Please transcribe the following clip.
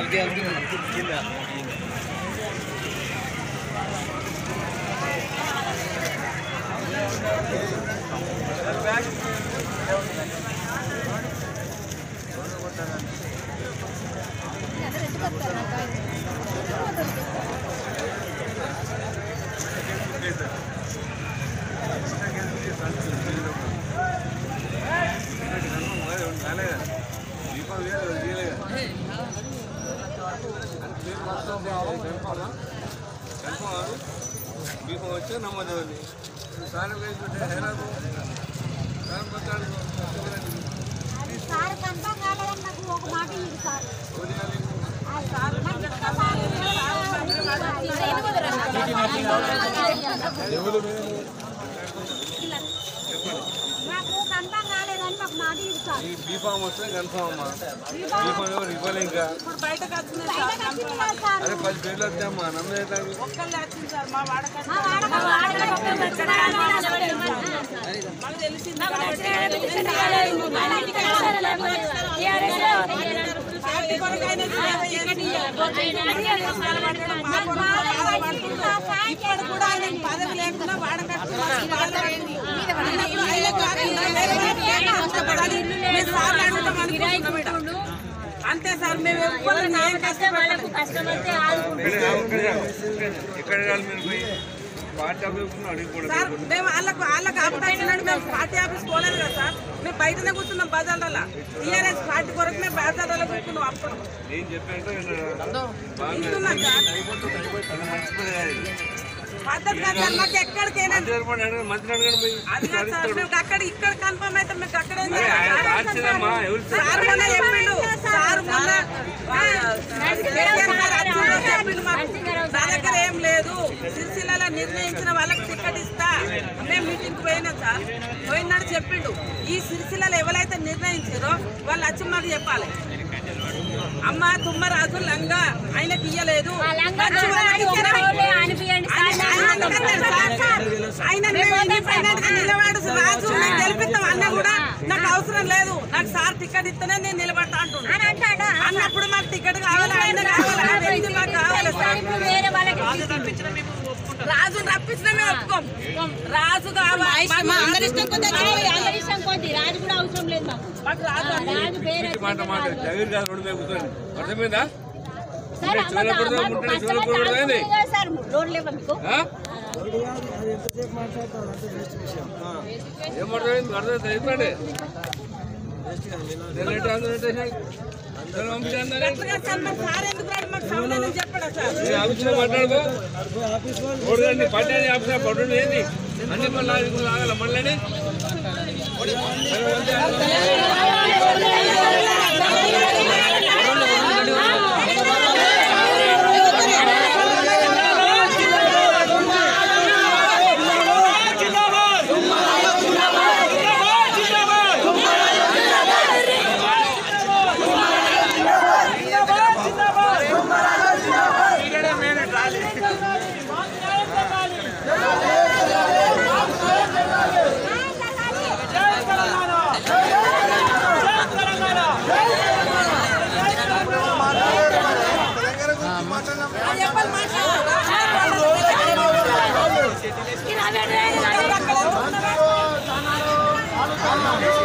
దీపం వచ్చే నమ్మదవని సార్ వేసుకుంటే హైరాకు సార్ పట్టాడు సార్ కన్ఫర్మ్ కాలేదని నాకు ఒక మాట ఇవ్వండి సార్ ఉదయాలు ఆ సార్ నాకు ఇంకా సార్ నాకు కన్ఫర్మ్ కాలేదని మాకు మాట ఇవ్వండి సార్ ఈ బీఫామ్ వస్తే కన్ఫామ్ అమ్మా బీఫామ్ ఎవరు ఇవ్వలే ఇంకా బయటకు వచ్చింది బయటకు వచ్చింది కదా సార్ అరే పది పేర్లు వచ్చామ్మా నమ్మేదా ఒక్కళ్ళే వచ్చింది సార్ మా వాడక మా వాడక వాడక మాకు తెలిసింది పార్టీ కొరకు ఆయన ఇప్పుడు కూడా ఆయన పదవి లేకుండా వాడకట్టు ఆయన కాకుండా వేరే వాళ్ళకి ఏం కష్టపడాలి మేము సార్ అడుగుతాం అనుకుంటున్నాం ఈడ. అంతే సార్ మేము ఎప్పుడు ఏం కష్టపడాలి ఎక్కడ వెళ్ళాలి మీరు పోయి పార్టీ ఆఫీస్ అడిగిపోవడం సార్ మేము వాళ్ళకు వాళ్ళకి అప్డేట్ మేము పార్టీ ఆఫీస్ పోలేదు కదా సార్ మేము బయటనే కూర్చున్నాం బజార్లలో టీఆర్ఎస్ పార్టీ కొరకు మేము బజార్లలో కూర్చున్నాం అప్పుడు నేను చెప్పాను వింటున్నాం సార్ మంచి పని కాదు ఇది. పద్ధతి కాదు సార్ మాకు ఎక్కడికైనా మంత్రి గారు కూడా అడగండి, మంత్రి అడగండి పోయి. అది కాదు సార్ మేము అక్కడ ఇక్కడ కన్ఫర్మ్ అయితే మీకు అక్కడ ఏం అరే, ఆయన రాసిందమ్మా, ఎవరు సార్ మొన్న చెప్పిండు సార్ మొన్న ఆ, కేసీఆర్ గారు అర్జునుడు చెప్పిండు మాకు నా దగ్గర ఏం లేదు సిరిసిల్లలో నిర్ణయించిన వాళ్ళకి టికెట్ ఇస్తా మేము మీటింగ్ పోయినాం సార్ పోయినాడు చెప్పిండు ఈ సిరిసిల్లలో ఎవరైతే నిర్ణయించారో వాళ్ళు వచ్చి మాకు చెప్పాలి అమ్మ తుమ్మరాజు లంగా ఆయనకి ఇయ్యలేదు వచ్చి వాళ్ళకి ఇచ్చారని. ఆయన ఎందుకంటాడు సార్? ఆయన మేము independent గా నిలబడు రాజు నేను గెలిపిస్తాం అన్న కూడా నాకు అవసరం లేదు నాకు సార్ టికెట్ ఇస్తేనే నేను నిలబడతా అంటున్నాను అన్నప్పుడు మాకు టికెట్ కావాలి ఆయన కావాలి ఆ వ్యక్తి మాకు కావాలి సార్ రాజు రప్పించిన మేము ఒప్పుకోం రాజు కావాలి రాజు కూడా అవసరం లేదు మాకు మాకు రాజు రాజు పేరు మంచి మాట మాట జగన్ గారు రెండు మీద కూర్చోండి అర్థమైందా సార్ ఉండే చెవుల పడితే మాకు ఉంటే చెవుల కష్టపడి పడితే ఏంది? ఆడుకుంటుంది కదా సార్ రోడ్ లేవా మీకు ఆ? ఏం అర్థమైంది అర్థమైంది అయిపోయింది లేట్ అవుతుంది అందరూ పంపించారు అట్లా సార్ మరి సార్ ఎందుకు రాడు మాకు సమాధానం చెప్పడా సార్ ఈ ఆఫీసులో మాట్లాడుకో చూడండి పట్టేది ఆఫీసులో పట్టు ఏంది అన్ని మళ్ళీ ఆగల మళ్ళీ చెప్పాలి మాట్లాడాలి